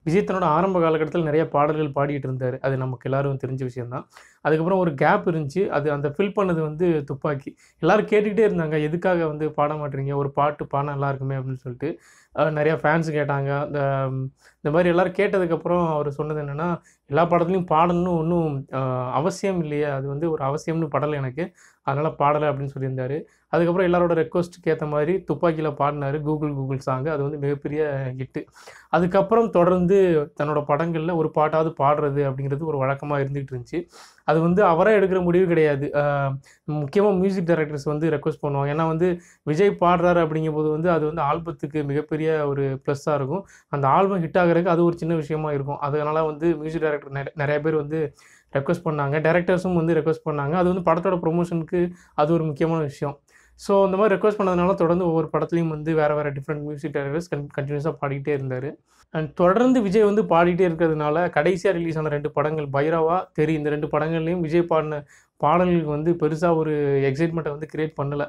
விஜய் தன்னோட ஆரம்ப காலகட்டத்தில் நிறைய பாடல்கள் பாடிட்டு இருந்தார் அது நமக்கு எல்லாரும் தெரிஞ்ச விஷயம்தான் அதுக்கப்புறம் ஒரு கேப் இருந்துச்சு அது அந்த ஃபில் பண்ணது வந்து துப்பாக்கி எல்லாரும் கேட்டுக்கிட்டே இருந்தாங்க எதுக்காக வந்து பாட மாட்டீங்க ஒரு பாட்டு பாட நல்லா இருக்குமே அப்படின்னு சொல்லிட்டு அஹ் நிறைய ஃபேன்ஸ் கேட்டாங்க அந்த ம், இந்த மாதிரி எல்லாரும் கேட்டதுக்கப்புறம் அவர் சொன்னது என்னென்னா எல்லா பாடத்துலையும் பாடணும்னு ஒன்றும் அவசியம் இல்லையே அது வந்து ஒரு அவசியம்னு படலை எனக்கு அதனால் பாடலை அப்படின்னு சொல்லியிருந்தாரு அதுக்கப்புறம் எல்லாரோட ரெக்வஸ்ட்டுக்கு ஏற்ற மாதிரி துப்பாக்கியில் பாடினாரு கூகுள் கூகுள் சாங் அது வந்து மிகப்பெரிய ஹிட்டு அதுக்கப்புறம் தொடர்ந்து தன்னோட படங்களில் ஒரு பாட்டாவது பாடுறது அப்படிங்கிறது ஒரு வழக்கமாக இருந்துகிட்டு இருந்துச்சு அது வந்து அவராக எடுக்கிற முடிவு கிடையாது முக்கியமாக மியூசிக் டைரக்டர்ஸ் வந்து ரெக்வஸ்ட் பண்ணுவாங்க ஏன்னா வந்து விஜய் பாடுறாரு அப்படிங்கும்போது வந்து அது வந்து ஆல்பத்துக்கு மிகப்பெரிய ஒரு ப்ளஸ்ஸாக இருக்கும் அந்த ஆல்பம் ஹிட் ஆகிறதுக்கு அது ஒரு சின்ன விஷயமா இருக்கும் அதனால வந்து மியூசிக் டைரக்டர் நிறைய பேர் வந்து ரெக்வஸ்ட் பண்ணாங்க டேரக்டர்ஸும் வந்து ரெக்வஸ்ட் பண்ணாங்க அது வந்து படத்தோட ப்ரொமோஷனுக்கு அது ஒரு முக்கியமான விஷயம் ஸோ இந்த மாதிரி ரெக்வஸ்ட் பண்ணதுனால தொடர்ந்து ஒவ்வொரு படத்துலையும் வந்து வேறு வேறு டிஃப்ரெண்ட் மியூசிக் டைரக்டர்ஸ் கன் கண்டினியூஸாக பாடிக்கிட்டே இருந்தார் அண்ட் தொடர்ந்து விஜய் வந்து பாடிட்டே இருக்கிறதுனால கடைசியாக ரிலீஸ் ஆன ரெண்டு படங்கள் பைரவா தெரி இந்த ரெண்டு படங்கள்லையும் விஜய் பாடின பாடல்களுக்கு வந்து பெருசாக ஒரு எக்ஸைட்மெண்ட்டை வந்து கிரியேட் பண்ணலை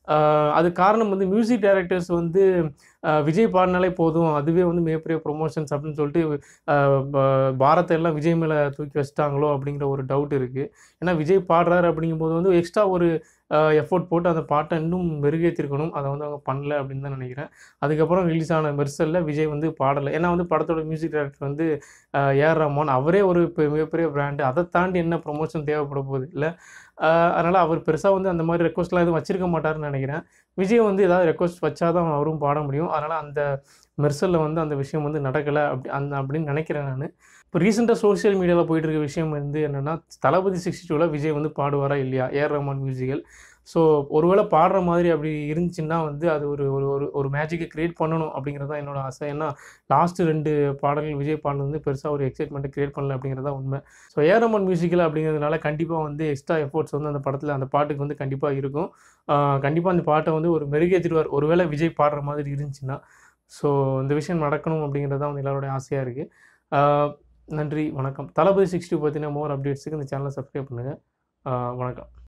அது காரணம் வந்து மியூசிக் டைரக்டர்ஸ் வந்து ஆஹ் விஜய் பாடினாலே போதும் அதுவே வந்து மிகப்பெரிய ப்ரொமோஷன்ஸ் அப்படின்னு சொல்லிட்டு ஆஹ் ப- பாரத்தை எல்லாம் விஜய் மேலே தூக்கி வச்சிட்டாங்களோ அப்படிங்கிற ஒரு டவுட் இருக்குது ஏன்னா விஜய் பாடுறாரு அப்படிங்கும்போது வந்து எக்ஸ்ட்ரா ஒரு எஃபோர்ட் போட்டு அந்த பாட்டை இன்னும் மெருகேற்றிருக்கணும் அதை வந்து அவங்க பண்ணல அப்படின்னு தான் நினைக்கிறேன் அதுக்கப்புறம் ரிலீஸ் ஆன மெர்சலில் விஜய் வந்து பாடலை ஏன்னா வந்து படத்தோட மியூசிக் டைரக்டர் வந்து ஏஆர் ரஹ்மான் அவரே ஒரு பெ- மிகப்பெரிய பிராண்டு அதை தாண்டி என்ன ப்ரொமோஷன் தேவைப்பட போகுது இல்லை அதனால் அவர் பெருசாக வந்து அந்த மாதிரி ரெக்வஸ்ட்லாம் எதுவும் வச்சிருக்க மாட்டாருன்னு நினைக்கிறேன் விஜய் வந்து ஏதாவது ரெக்வஸ்ட் வச்சாதான் அவரும் பாட முடியும் அதனால் அந்த மெர்சலில் வந்து அந்த விஷயம் வந்து நடக்கலை அப்படி அந்த அப்படின்னு நினைக்கிறேன் நான் இப்போ ரீசெண்டாக சோஷியல் மீடியாவில் போயிட்டு இருக்க விஷயம் வந்து என்னென்னா தளபதி சிக்ஸ்டி டூவில் விஜய் வந்து பாடுவாரா இல்லையா ஏஆர் ரஹ்மான் மியூசிக்கல் ஸோ ஒருவேளை பாடுற மாதிரி அப்படி இருந்துச்சுன்னா வந்து அது ஒரு ஒரு ஒரு ஒரு மேஜிக்கை க்ரியேட் பண்ணணும் அப்படிங்கிறது தான் என்னோட ஆசை ஏன்னா லாஸ்ட்டு ரெண்டு பாடல்கள் விஜய் பாடினது வந்து பெருசாக ஒரு எக்ஸைட்மெண்ட்டை க்ரியேட் பண்ணல அப்படிங்கிறது தான் உண்மை ஸோ ஏஆர் ரஹ்மான் மியூசிக்கல் அப்படிங்கிறதுனால கண்டிப்பாக வந்து எக்ஸ்ட்ரா எஃபோர்ட்ஸ் வந்து அந்த படத்தில் அந்த பாட்டுக்கு வந்து கண்டிப்பாக இருக்கும் கண்டிப்பாக அந்த பாட்டை வந்து ஒரு மெருகேற்றிடுவார் ஒருவேளை விஜய் பாடுற மாதிரி இருந்துச்சுன்னா ஸோ இந்த விஷயம் நடக்கணும் அப்படிங்கிறது தான் வந்து எல்லாரோட ஆசையாக இருக்குது நன்றி வணக்கம் தளபதி சிக்ஸ்டி பற்றின மோர் அப்டேட்ஸுக்கு இந்த சேனலை சப்ஸ்கிரைப் பண்ணுங்கள் வணக்கம்